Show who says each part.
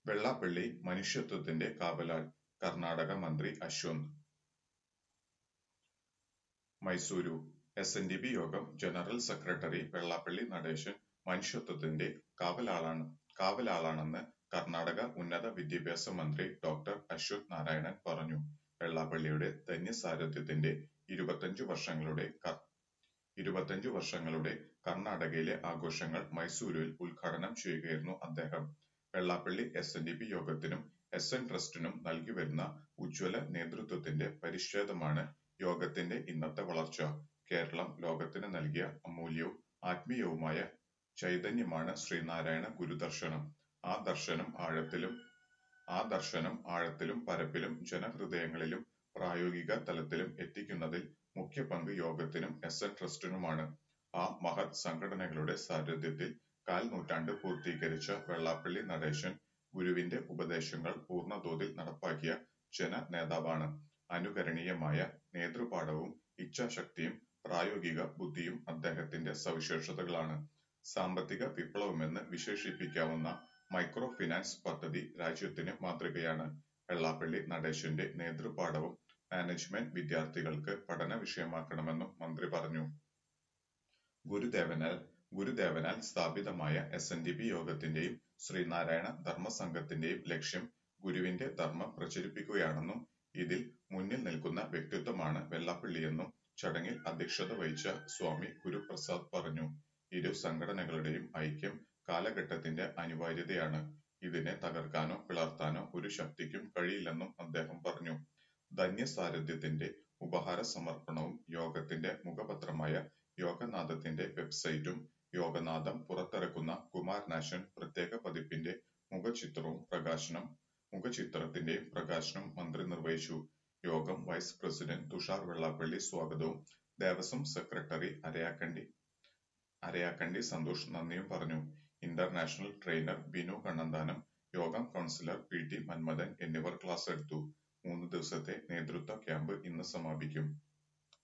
Speaker 1: വെള്ളാപ്പള്ളി മനുഷ്യത്വത്തിന്റെ കാവലാൾ കർണാടക മന്ത്രി Ashwanth Mysuru S N D P യോഗം ജനറൽ സെക്രട്ടറി വെള്ളാപ്പള്ളി നടേശൻ മനുഷ്യത്വത്തിന്റെ കാവലാളാണ് കാവലാളാണെന്ന് കർണാടക ഉന്നത വിദ്യാഭ്യാസ മന്ത്രി ഡോക്ടർ അശ്വത് നാരായണൻ പറഞ്ഞു വെള്ളാപ്പള്ളിയുടെ ധന്യസാരഥ്യത്തിന്റെ ഇരുപത്തഞ്ചു വർഷങ്ങളുടെ ക- ഇരുപത്തഞ്ചു വർഷങ്ങളുടെ കർണാടകയിലെ ആഘോഷങ്ങൾ മൈസൂരുവിൽ ഉദ്ഘാടനം ചെയ്യുകയായിരുന്നു അദ്ദേഹം Vellappally S N D P യോഗത്തിനും എസ് എൻ ട്രസ്റ്റിനും നൽകി വരുന്ന ഉജ്ജ്വല നേതൃത്വത്തിന്റെ പരിച്ഛേദമാണ് യോഗത്തിന്റെ ഇന്നത്തെ വളർച്ച കേരളം ലോകത്തിന് നൽകിയ അമൂല്യവും ആത്മീയവുമായ ചൈതന്യമാണ് ശ്രീനാരായണ ഗുരുദർശനം ആ ദർശനം ആഴത്തിലും ആ ദർശനം ആഴത്തിലും പരപ്പിലും ജനഹൃദയങ്ങളിലും പ്രായോഗിക തലത്തിലും എത്തിക്കുന്നതിൽ മുഖ്യ പങ്ക് യോഗത്തിനും എസ് എൻ ട്രസ്റ്റിനുമാണ് ആ മഹത് സംഘടനകളുടെ സാരഥ്യത്തിൽ കാൽ നൂറ്റാണ്ട് പൂർത്തീകരിച്ച വെള്ളാപ്പള്ളി നടേശൻ ഗുരുവിന്റെ ഉപദേശങ്ങൾ പൂർണ്ണതോതിൽ നടപ്പാക്കിയ ജന നേതാവാണ് അനുകരണീയമായ നേതൃപാഠവും ഇച്ഛാശക്തിയും പ്രായോഗിക ബുദ്ധിയും അദ്ദേഹത്തിന്റെ സവിശേഷതകളാണ് സാമ്പത്തിക വിപ്ലവമെന്ന് വിശേഷിപ്പിക്കാവുന്ന മൈക്രോ ഫിനാൻസ് പദ്ധതി രാജ്യത്തിന് മാതൃകയാണ് വെള്ളാപ്പള്ളി നടേശന്റെ നേതൃപാഠവും മാനേജ്മെന്റ് വിദ്യാർത്ഥികൾക്ക് പഠന വിഷയമാക്കണമെന്നും മന്ത്രി പറഞ്ഞു ഗുരുദേവനാൽ ഗുരുദേവനാൽ സ്ഥാപിതമായ എസ് എൻ ഡി പി യോഗത്തിന്റെയും ശ്രീനാരായണ ധർമ്മസംഘത്തിന്റെയും ലക്ഷ്യം ഗുരുവിന്റെ ധർമ്മം പ്രചരിപ്പിക്കുകയാണെന്നും ഇതിൽ മുന്നിൽ നിൽക്കുന്ന വ്യക്തിത്വമാണ് വെള്ളാപ്പള്ളിയെന്നും ചടങ്ങിൽ അധ്യക്ഷത വഹിച്ച സ്വാമി ഗുരുപ്രസാദ് പറഞ്ഞു ഇരു സംഘടനകളുടെയും ഐക്യം കാലഘട്ടത്തിന്റെ അനിവാര്യതയാണ് ഇതിനെ തകർക്കാനോ പിളർത്താനോ ഒരു ശക്തിക്കും കഴിയില്ലെന്നും അദ്ദേഹം പറഞ്ഞു ധന്യസാരഥ്യത്തിന്റെ ഉപഹാര സമർപ്പണവും യോഗത്തിന്റെ മുഖപത്രമായ യോഗനാഥത്തിന്റെ വെബ്സൈറ്റും യോഗനാഥം പുറത്തിറക്കുന്ന കുമാരനാശൻ പ്രത്യേക പതിപ്പിന്റെ മുഖചിത്രവും പ്രകാശനം മുഖചിത്രത്തിന്റെയും പ്രകാശനം മന്ത്രി നിർവഹിച്ചു യോഗം വൈസ് പ്രസിഡന്റ് തുഷാർ വെള്ളാപ്പള്ളി സ്വാഗതവും ദേവസ്വം സെക്രട്ടറി അരയാക്കണ്ടി അരയാക്കണ്ടി സന്തോഷ് നന്ദിയും പറഞ്ഞു ഇന്റർനാഷണൽ ട്രെയിനർ ബിനു കണ്ണന്താനം യോഗം കൗൺസിലർ പി ടി മന്മഥൻ എന്നിവർ ക്ലാസ് എടുത്തു മൂന്ന് ദിവസത്തെ നേതൃത്വ ക്യാമ്പ് ഇന്ന് സമാപിക്കും